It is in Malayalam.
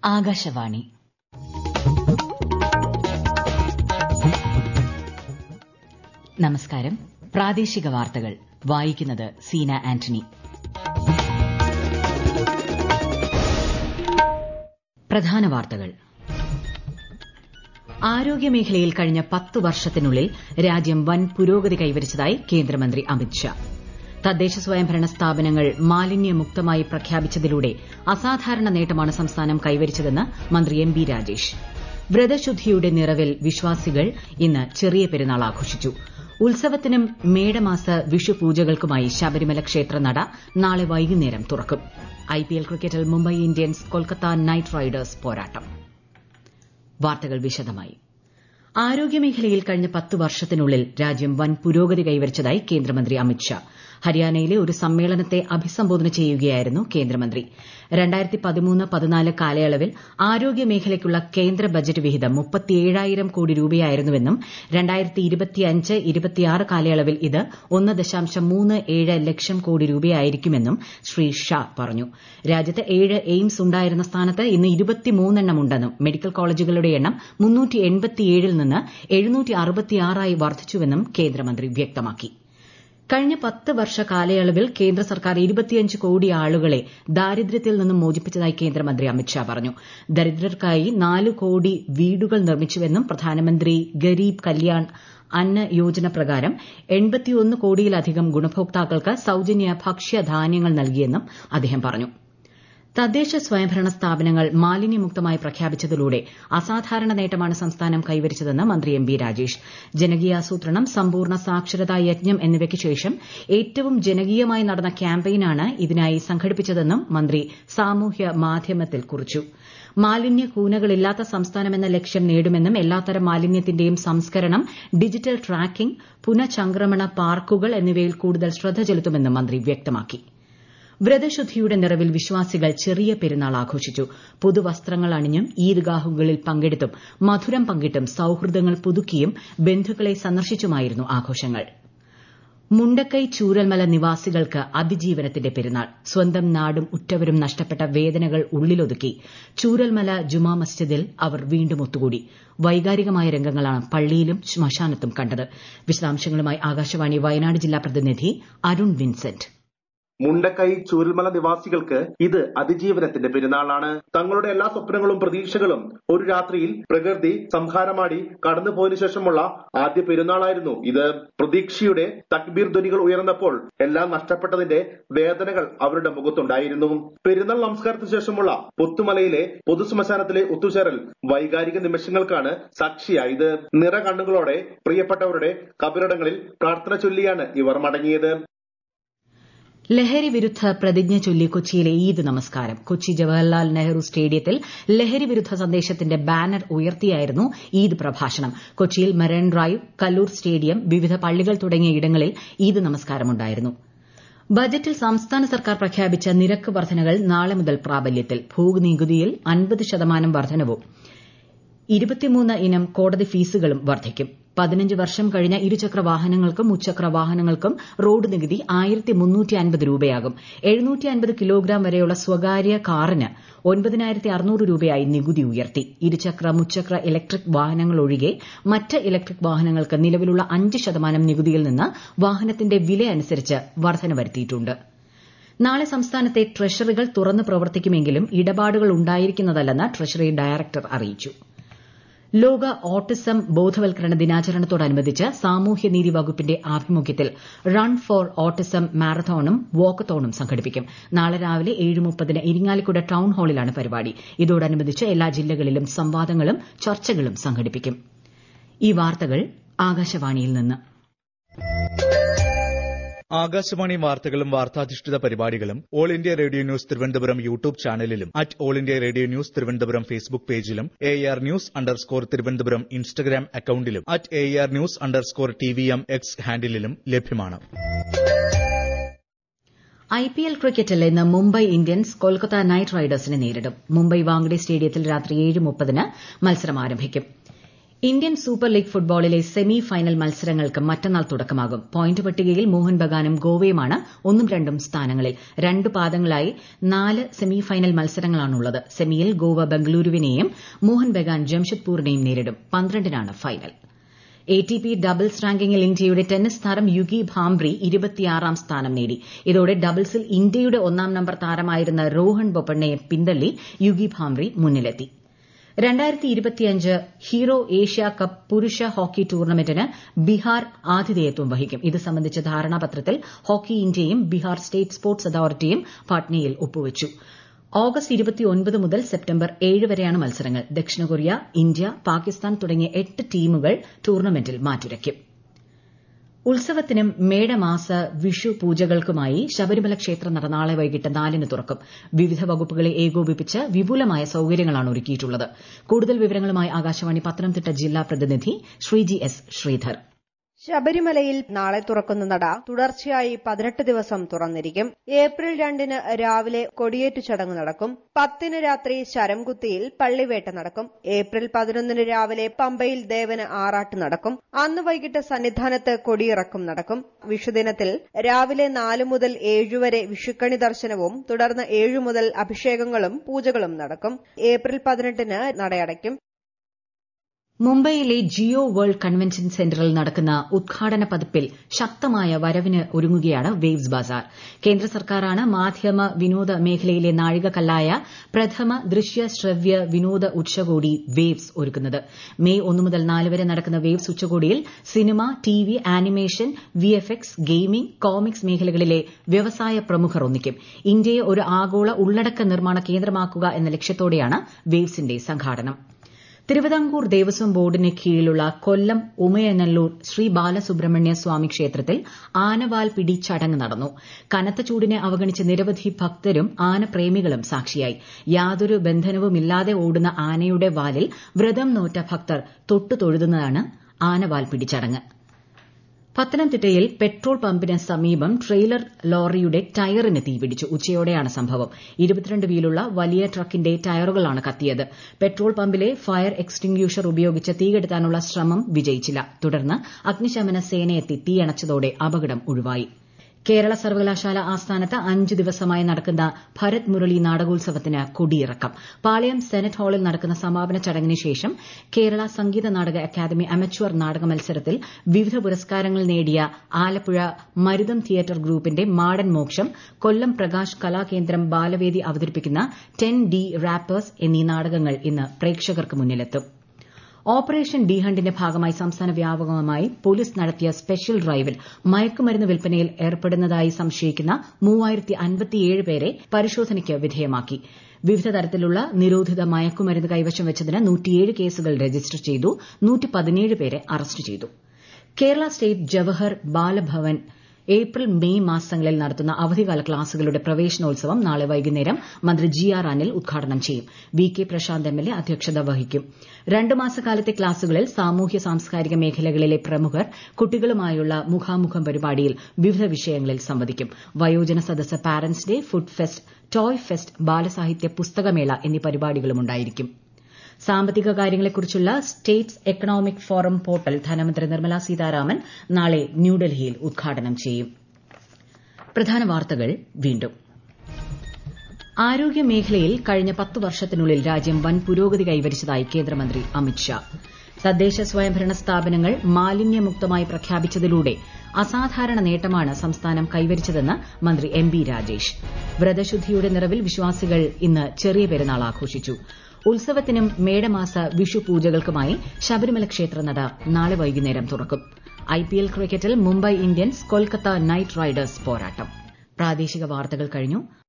ആകാശവാണി നമസ്കാരം പ്രാദേശിക വാർത്തകൾ വായിക്കുന്നത് സീന ആന്റണി പ്രധാന വാർത്തകൾ ആരോഗ്യമേഖലയിൽ കഴിഞ്ഞ പത്ത് വർഷത്തിനുള്ളിൽ രാജ്യം വൻ പുരോഗതി കൈവരിച്ചതായി കേന്ദ്രമന്ത്രി അമിത് ഷാ തദ്ദേശ സ്വയംഭരണ സ്ഥാപനങ്ങൾ മാലിന്യമുക്തമായി പ്രഖ്യാപിച്ചതിലൂടെ അസാധാരണ നേട്ടമാണ് സംസ്ഥാനം കൈവരിച്ചതെന്ന് മന്ത്രി എം ബി രാജേഷ് വ്രതശുദ്ധിയുടെ നിറവിൽ വിശ്വാസികൾ ഇന്ന് ചെറിയ പെരുന്നാൾ ആഘോഷിച്ചു ഉത്സവത്തിനും മേടമാസ വിഷുപൂജകൾക്കുമായി ശബരിമല ക്ഷേത്രനട നാളെ വൈകുന്നേരം തുറക്കും ഐപിഎൽ ക്രിക്കറ്റിൽ Mumbai Indians Kolkata Knight Riders പോരാട്ടം വാർത്തകൾ വിശദമായി ആരോഗ്യമേഖലയിൽ കഴിഞ്ഞ പത്ത് വർഷത്തിനുള്ളിൽ രാജ്യം വൻ പുരോഗതി കൈവരിച്ചതായി കേന്ദ്രമന്ത്രി അമിത് ഷാ ഹരിയാനയിലെ ഒരു സമ്മേളനത്തെ അഭിസംബോധന ചെയ്യുകയായിരുന്നു കേന്ദ്രമന്ത്രി കാലയളവിൽ ആരോഗ്യമേഖലയ്ക്കുള്ള കേന്ദ്ര ബജറ്റ് വിഹിതം മുപ്പത്തിയേഴായിരം കോടി രൂപയായിരുന്നുവെന്നും കാലയളവിൽ ഇത് ഒന്ന് ദശാംശം മൂന്ന് ഏഴ് ലക്ഷം കോടി രൂപയായിരിക്കുമെന്നും ശ്രീ ഷാ പറഞ്ഞു രാജ്യത്ത് ഏഴ് എയിംസ് ഉണ്ടായിരുന്ന സ്ഥാനത്ത് ഇന്ന് ഇരുപത്തിമൂന്നെണ്ണം ഉണ്ടെന്നും മെഡിക്കൽ കോളേജുകളുടെ എണ്ണം മുന്നൂറ്റി എൺപത്തിയേഴിൽ നിന്ന് എഴുന്നൂറ്റി അറുപത്തിയാറായി വർദ്ധിച്ചുവെന്നും കേന്ദ്രമന്ത്രി വ്യക്തമാക്കി കഴിഞ്ഞ പത്ത് വർഷ കാലയളവിൽ കേന്ദ്ര സർക്കാർ ഇരുപത്തിയഞ്ച് കോടി ആളുകളെ ദാരിദ്ര്യത്തിൽ നിന്നും മോചിപ്പിച്ചതായി കേന്ദ്രമന്ത്രി അമിത്ഷാ പറഞ്ഞു ദരിദ്രർക്കായി നാല് കോടി വീടുകൾ നിർമ്മിച്ചുവെന്നും പ്രധാനമന്ത്രി ഗരീബ് കല്യാൺ അന്ന യോജന പ്രകാരം എൺപത്തിയൊന്ന് കോടിയിലധികം ഗുണഭോക്താക്കൾക്ക് സൌജന്യ ഭക്ഷ്യധാന്യങ്ങൾ നൽകിയെന്നും അദ്ദേഹം പറഞ്ഞു തദ്ദേശ സ്വയംഭരണ സ്ഥാപനങ്ങൾ മാലിന്യമുക്തമായി പ്രഖ്യാപിച്ചതിലൂടെ അസാധാരണ നേട്ടമാണ് സംസ്ഥാനം കൈവരിച്ചതെന്ന് മന്ത്രി എം ബി രാജേഷ് ജനകീയാസൂത്രണം സമ്പൂർണ്ണ സാക്ഷരതാ യജ്ഞം എന്നിവയ്ക്ക് ശേഷം ഏറ്റവും ജനകീയമായി നടന്ന ക്യാമ്പയിനാണ് ഇതിനായി സംഘടിപ്പിച്ചതെന്നും മന്ത്രി സാമൂഹ്യ മാധ്യമത്തിൽ കുറിച്ചു മാലിന്യ കൂനകളില്ലാത്ത സംസ്ഥാനമെന്ന ലക്ഷ്യം നേടുമെന്നും എല്ലാത്തരം മാലിന്യത്തിന്റെയും സംസ്കരണം ഡിജിറ്റൽ ട്രാക്കിംഗ് പുനഃചംക്രമണ പാർക്കുകൾ എന്നിവയിൽ കൂടുതൽ ശ്രദ്ധ ചെലുത്തുമെന്നും മന്ത്രി വ്യക്തമാക്കി വ്രതശുദ്ധിയുടെ നിറവിൽ വിശ്വാസികൾ ചെറിയ പെരുന്നാൾ ആഘോഷിച്ചു പുതുവസ്ത്രങ്ങൾ അണിഞ്ഞും ഈദ്ഗാഹുകളിൽ പങ്കെടുത്തും മധുരം പങ്കിട്ടും സൌഹൃദങ്ങൾ പുതുക്കിയും ബന്ധുക്കളെ സന്ദർശിച്ചുമായിരുന്നു ആഘോഷങ്ങൾ മുണ്ടക്കൈ ചൂരൽമല നിവാസികൾക്ക് അതിജീവനത്തിന്റെ പെരുന്നാൾ സ്വന്തം നാടും ഉറ്റവരും നഷ്ടപ്പെട്ട വേദനകൾ ഉള്ളിലൊതുക്കി ചൂരൽമല ജുമാ മസ്ജിദിൽ അവർ വീണ്ടും ഒത്തുകൂടി വൈകാരികമായ രംഗങ്ങളാണ് പള്ളിയിലും ശ്മശാനത്തും കണ്ടത് വിശദാംശങ്ങളുമായി ആകാശവാണി വയനാട് ജില്ലാ പ്രതിനിധി അരുൺ വിൻസെന്റ് മുണ്ടക്കൈ ചൂരൽമല നിവാസികൾക്ക് ഇത് അതിജീവനത്തിന്റെ പെരുന്നാളാണ് തങ്ങളുടെ എല്ലാ സ്വപ്നങ്ങളും പ്രതീക്ഷകളും ഒരു രാത്രിയിൽ പ്രകൃതി സംഹാരമാടി കടന്നുപോയതിനു ശേഷമുള്ള ആദ്യ പെരുന്നാളായിരുന്നു ഇത് പ്രതീക്ഷയുടെ തക്ബീർ ധ്വനികൾ ഉയർന്നപ്പോൾ എല്ലാം നഷ്ടപ്പെട്ടതിന്റെ വേദനകൾ അവരുടെ മുഖത്തുണ്ടായിരുന്നു പെരുന്നാൾ നമസ്കാരത്തിന് ശേഷമുള്ള പുത്തുമലയിലെ പൊതുശ്മശാനത്തിലെ ഒത്തുചേരൽ വൈകാരിക നിമിഷങ്ങൾക്കാണ് സാക്ഷിയായത് നിറ കണ്ണുകളോടെ പ്രിയപ്പെട്ടവരുടെ കബറിടങ്ങളിൽ പ്രാർത്ഥന ചൊല്ലിയാണ് ഇവർ മടങ്ങിയത് ലഹരി വിരുദ്ധ പ്രതിജ്ഞ ചൊല്ലി കൊച്ചിയിലെ ഈദ് നമസ്കാരം കൊച്ചി ജവഹർലാൽ നെഹ്റു സ്റ്റേഡിയത്തിൽ ലഹരി വിരുദ്ധ സന്ദേശത്തിന്റെ ബാനർ ഉയർത്തിയായിരുന്നു ഈദ് പ്രഭാഷണം കൊച്ചിയിൽ മറൈൻ ഡ്രൈവ് കല്ലൂർ സ്റ്റേഡിയം വിവിധ പള്ളികൾ തുടങ്ങിയ ഇടങ്ങളിൽ ഈദ് നമസ്കാരമുണ്ടായിരുന്നു ബജറ്റിൽ സംസ്ഥാന സർക്കാർ പ്രഖ്യാപിച്ച നിരക്ക് വർധനകൾ നാളെ മുതൽ പ്രാബല്യത്തിൽ ഭൂനികുതിയിൽ അൻപത് ശതമാനം വർധനവും ഇരുപത്തിമൂന്ന് ഇനം കോടതി ഫീസുകളും വർദ്ധിക്കും പതിനഞ്ച് വർഷം കഴിഞ്ഞ ഇരുചക്ര വാഹനങ്ങൾക്കും മുച്ചക്ര വാഹനങ്ങൾക്കും റോഡ് നികുതി ആയിരത്തി മുന്നൂറ്റി അൻപത് രൂപയാകും എഴുന്നൂറ്റി അൻപത് കിലോഗ്രാം വരെയുള്ള സ്വകാര്യ കാറിന് ഒൻപതിനായിരത്തി അറുന്നൂറ് രൂപയായി നികുതി ഉയർത്തി ഇരുചക്ര മുച്ചക്ര ഇലക്ട്രിക് വാഹനങ്ങൾ ഒഴികെ മറ്റ് ഇലക്ട്രിക് വാഹനങ്ങൾക്ക് നിലവിലുള്ള അഞ്ച് ശതമാനം നികുതിയിൽ നിന്ന് വാഹനത്തിന്റെ വില അനുസരിച്ച് വർധന വരുത്തിയിട്ടുണ്ട് നാളെ സംസ്ഥാനത്തെ ട്രഷറികൾ തുറന്ന് പ്രവർത്തിക്കുമെങ്കിലും ഇടപാടുകൾ ഉണ്ടായിരിക്കുന്നതല്ലെന്ന് ട്രഷറി ഡയറക്ടർ അറിയിച്ചു ലോക ഓട്ടിസം ബോധവൽക്കരണ ദിനാചരണത്തോടനുബന്ധിച്ച് സാമൂഹ്യനീതി വകുപ്പിന്റെ ആഭിമുഖ്യത്തിൽ റൺ ഫോർ ഓട്ടിസം മാരത്തോണും വാക്കത്തോണും സംഘടിപ്പിക്കും നാളെ രാവിലെ ഏഴ് മുപ്പതിന് ഇരിങ്ങാലിക്കുട ടൌൺ ഹാളിലാണ് പരിപാടി ഇതോടനുബന്ധിച്ച് എല്ലാ ജില്ലകളിലും സംവാദങ്ങളും ചർച്ചകളും സംഘടിപ്പിക്കും ഈ വാർത്തകൾ ആകാശവാണിയിൽ നിന്ന് ആകാശവാണി വാർത്തകളും വാർത്താധിഷ്ഠിത പരിപാടികളും All India Radio news Thiruvananthapuram YouTube ചാനലിലും at All India Radio news Thiruvananthapuram Facebook പേജിലും A R news underscore Thiruvananthapuram Instagram അക്കൌണ്ടിലും at A R news underscore T V M X ഹാൻഡിലും ലഭ്യമാണ് ഐപിഎൽ ക്രിക്കറ്റിൽ ഇന്ന് മുംബൈ ഇന്ത്യൻസ് കൊൽക്കത്ത നൈറ്റ് റൈഡേഴ്സിനെ നേരിടും മുംബൈ വാങ്കഡെ സ്റ്റേഡിയത്തിൽ രാത്രി ഏഴ് മുപ്പതിന് മത്സരം ആരംഭിക്കും ഇന്ത്യൻ സൂപ്പർ ലീഗ് ഫുട്ബോളിലെ സെമി ഫൈനൽ മത്സരങ്ങൾക്ക് മറ്റന്നാൾ തുടക്കമാകും പോയിന്റ് പട്ടികയിൽ മോഹൻ ബഗാനും ഗോവയുമാണ് ഒന്നും രണ്ടും സ്ഥാനങ്ങളിൽ രണ്ട് പാദങ്ങളായി നാല് സെമി ഫൈനൽ മത്സരങ്ങളാണുള്ളത് സെമിയിൽ ഗോവ ബംഗളൂരുവിനെയും മോഹൻ ബഗാൻ ജംഷഡ്പൂരിനെയും നേരിടും പന്ത്രണ്ടിനാണ് final A T P doubles റാങ്കിങ്ങിൽ ഇന്ത്യയുടെ ടെന്നീസ് താരം യുഗി ഭാംബ്രി ഇരുപത്തിയാറാം സ്ഥാനം നേടി ഇതോടെ ഡബിൾസിൽ ഇന്ത്യയുടെ ഒന്നാം നമ്പർ താരമായിരുന്ന രോഹൺ ബൊപ്പണ്ണയെ പിന്തള്ളി യുഗി ഭാംബ്രി മുന്നിലെത്തി രണ്ടായിരത്തി ഇരുപത്തിയഞ്ച് ഹീറോ ഏഷ്യ കപ്പ് പുരുഷ ഹോക്കി ടൂർണമെന്റിന് ബീഹാർ ആതിഥേയത്വം വഹിക്കും ഇത് സംബന്ധിച്ച ധാരണാപത്രത്തിൽ ഹോക്കി ഇന്ത്യയും ബീഹാർ സ്റ്റേറ്റ് സ്പോർട്സ് അതോറിറ്റിയും പാട്നയിൽ ഒപ്പുവച്ചു ഓഗസ്റ്റ് ഇരുപത്തിയൊൻപത് മുതൽ സെപ്റ്റംബർ ഏഴ് വരെയാണ് മത്സരങ്ങൾ ദക്ഷിണ കൊറിയ ഇന്ത്യ പാകിസ്ഥാൻ തുടങ്ങിയ എട്ട് ടീമുകൾ ടൂർണമെന്റിൽ മാറ്റുരയ്ക്കും ഉത്സവത്തിനും മേടമാസ വിഷു പൂജകൾക്കുമായി ശബരിമല ക്ഷേത്ര നട നാളെ വൈകിട്ട് നാലിന് തുറക്കും വിവിധ വകുപ്പുകളെ ഏകോപിപ്പിച്ച് വിപുലമായ സൌകര്യങ്ങളാണ് ഒരുക്കിയിട്ടുള്ളത് കൂടുതൽ വിവരങ്ങളുമായി ആകാശവാണി പത്തനംതിട്ട ജില്ലാ പ്രതിനിധി ശ്രീജി എസ് ശ്രീധർ ശബരിമലയിൽ നാളെ തുറക്കുന്ന നട തുടർച്ചയായി പതിനെട്ട് ദിവസം തുറന്നിരിക്കും ഏപ്രിൽ രണ്ടിന് രാവിലെ കൊടിയേറ്റു ചടങ്ങ് നടക്കും പത്തിന് രാത്രി ശരംകുത്തിയിൽ പള്ളിവേട്ട നടക്കും ഏപ്രിൽ പതിനൊന്നിന് രാവിലെ പമ്പയിൽ ദേവന് ആറാട്ട് നടക്കും അന്ന് വൈകിട്ട് സന്നിധാനത്ത് കൊടിയിറക്കും നടക്കും വിഷുദിനത്തിൽ രാവിലെ നാല് മുതൽ ഏഴുവരെ വിഷുക്കണി ദർശനവും തുടർന്ന് ഏഴു മുതൽ അഭിഷേകങ്ങളും പൂജകളും നടക്കും ഏപ്രിൽ പതിനെട്ടിന് നടയടയ്ക്കും മുംബൈയിലെ ജിയോ വേൾഡ് കൺവെൻഷൻ സെന്ററിൽ നടക്കുന്ന ഉദ്ഘാടന പതിപ്പിൽ ശക്തമായ വരവിന് ഒരുങ്ങുകയാണ് വേവ്സ് ബാസാർ കേന്ദ്ര സർക്കാരാണ് മാധ്യമ വിനോദ മേഖലയിലെ നാഴികക്കല്ലായ പ്രഥമ ദൃശ്യ ശ്രവ്യ വിനോദ ഉച്ചകോടി വേവ്സ് ഒരുക്കുന്നത് മെയ് ഒന്ന് മുതൽ നാല് വരെ നടക്കുന്ന വേവ്സ് ഉച്ചകോടിയിൽ cinema TV animation VFX gaming comics മേഖലകളിലെ വ്യവസായ പ്രമുഖർ ഒന്നിക്കും ഇന്ത്യയെ ഒരു ആഗോള ഉള്ളടക്ക നിർമ്മാണ കേന്ദ്രമാക്കുക എന്ന ലക്ഷ്യത്തോടെയാണ് വേവ്സിന്റെ സംഘാടനം തിരുവിതാംകൂർ ദേവസ്വം ബോർഡിന് കീഴിലുള്ള കൊല്ലം ഉമയനല്ലൂർ ശ്രീ ബാലസുബ്രഹ്മണ്യ സ്വാമി ക്ഷേത്രത്തിൽ ആനവാൽ പിടി ചടങ്ങ് നടന്നു കനത്ത ചൂടിനെ അവഗണിച്ച് നിരവധി ഭക്തരും ആനപ്രേമികളും സാക്ഷിയായി യാതൊരു ബന്ധനവുമില്ലാതെ ഓടുന്ന ആനയുടെ വാലിൽ വ്രതം നോറ്റ ഭക്തർ തൊട്ടു തൊഴുതുന്നതാണ് ആനവാൽ പിടി ചടങ്ങ് പത്തനംതിട്ടയിൽ പെട്രോൾ പമ്പിന് സമീപം ട്രെയിലർ ലോറിയുടെ ടയറിന് തീപിടിച്ചു ഉച്ചയോടെയാണ് സംഭവം ഇരുപത്തിരണ്ട് വീലുള്ള വലിയ ട്രക്കിന്റെ ടയറുകളാണ് കത്തിയത് പെട്രോൾ പമ്പിലെ ഫയർ എക്സ്റ്റിംഗ്യൂഷർ ഉപയോഗിച്ച് തീകെടുത്താനുള്ള ശ്രമം വിജയിച്ചില്ല തുടർന്ന് അഗ്നിശമന സേനയെത്തി തീയണച്ചതോടെ അപകടം ഒഴിവായി കേരള സർവകലാശാല ആസ്ഥാനത്ത് അഞ്ച് ദിവസമായി നടക്കുന്ന ഭരത് മുരളി നാടകോത്സവത്തിന് കൊടിയിറക്കം പാളയം സെനറ്റ് ഹാളിൽ നടക്കുന്ന സമാപന ചടങ്ങിന് ശേഷം കേരള സംഗീത നാടക അക്കാദമി അമച്വർ നാടക മത്സരത്തിൽ വിവിധ പുരസ്കാരങ്ങൾ നേടിയ ആലപ്പുഴ മരുതം തിയേറ്റർ ഗ്രൂപ്പിന്റെ മാടൻ മോക്ഷം കൊല്ലം പ്രകാശ് കലാകേന്ദ്രം ബാലവേദി അവതരിപ്പിക്കുന്ന ടെൻ ഡി റാപ്പേഴ്സ് എന്നീ നാടകങ്ങൾ ഇന്ന് പ്രേക്ഷകർക്ക് മുന്നിലെത്തും ഓപ്പറേഷൻ ഡി ഹണ്ടിന്റെ ഭാഗമായി സംസ്ഥാന വ്യാപകമായി പോലീസ് നടത്തിയ സ്പെഷ്യൽ ഡ്രൈവിൽ മയക്കുമരുന്ന് വിൽപ്പനയിൽ ഏർപ്പെടുന്നതായി സംശയിക്കുന്ന പേരെ പരിശോധനയ്ക്ക് വിധേയമാക്കി വിവിധ തരത്തിലുള്ള നിരോധിത മയക്കുമരുന്ന് കൈവശം വെച്ചതിന് കേസുകൾ രജിസ്റ്റർ ചെയ്തു പേരെ അറസ്റ്റ് ചെയ്തു Kerala state Jawahar Balabhavan April May മാസങ്ങളിൽ നടത്തുന്ന അവധിക്കാല ക്ലാസുകളുടെ പ്രവേശനോത്സവം നാളെ വൈകുന്നേരം മന്ത്രി ജി ആർ അനിൽ ഉദ്ഘാടനം ചെയ്യും V K Prashanth M L A അധ്യക്ഷത വഹിക്കും രണ്ട് മാസക്കാലത്തെ ക്ലാസുകളിൽ സാമൂഹ്യ സാംസ്കാരിക മേഖലകളിലെ പ്രമുഖർ കുട്ടികളുമായുള്ള മുഖാമുഖം പരിപാടിയിൽ വിവിധ വിഷയങ്ങളിൽ സംവദിക്കും വയോജന സദസ്സ് parents day food fest toy fest ബാലസാഹിത്യ പുസ്തകമേള എന്നീ പരിപാടികളും ഉണ്ടായിരിക്കും സാമ്പത്തിക കാര്യങ്ങളെക്കുറിച്ചുള്ള സ്റ്റേറ്റ്സ് എക്കണോമിക് ഫോറം പോർട്ടൽ ധനമന്ത്രി നിർമ്മല സീതാരാമൻ നാളെ ന്യൂഡൽഹിയിൽ ഉദ്ഘാടനം ചെയ്യും പ്രധാന വാർത്തകൾ വീണ്ടും ആരോഗ്യ മേഖലയിൽ കഴിഞ്ഞ പത്ത് വർഷത്തിനുള്ളിൽ രാജ്യം വൻ പുരോഗതി കൈവരിച്ചതായി കേന്ദ്രമന്ത്രി അമിത്ഷാ തദ്ദേശ സ്വയംഭരണ സ്ഥാപനങ്ങൾ മാലിന്യമുക്തമായി പ്രഖ്യാപിച്ചതിലൂടെ അസാധാരണ നേട്ടമാണ് സംസ്ഥാനം കൈവരിച്ചതെന്ന് മന്ത്രി എം ബി രാജേഷ് വ്രതശുദ്ധിയുടെ നിറവിൽ വിശ്വാസികൾ ഇന്ന് ചെറിയ പെരുന്നാൾ ആഘോഷിച്ചു ഉത്സവത്തിനും മേടമാസ വിഷു പൂജകൾക്കുമായി ശബരിമല ക്ഷേത്രനട നാളെ വൈകുന്നേരം തുറക്കും ഐപിഎൽ ക്രിക്കറ്റിൽ Mumbai Indians Kolkata Knight Riders പോരാട്ടം പ്രാദേശിക വാർത്തകൾ കഴിഞ്ഞു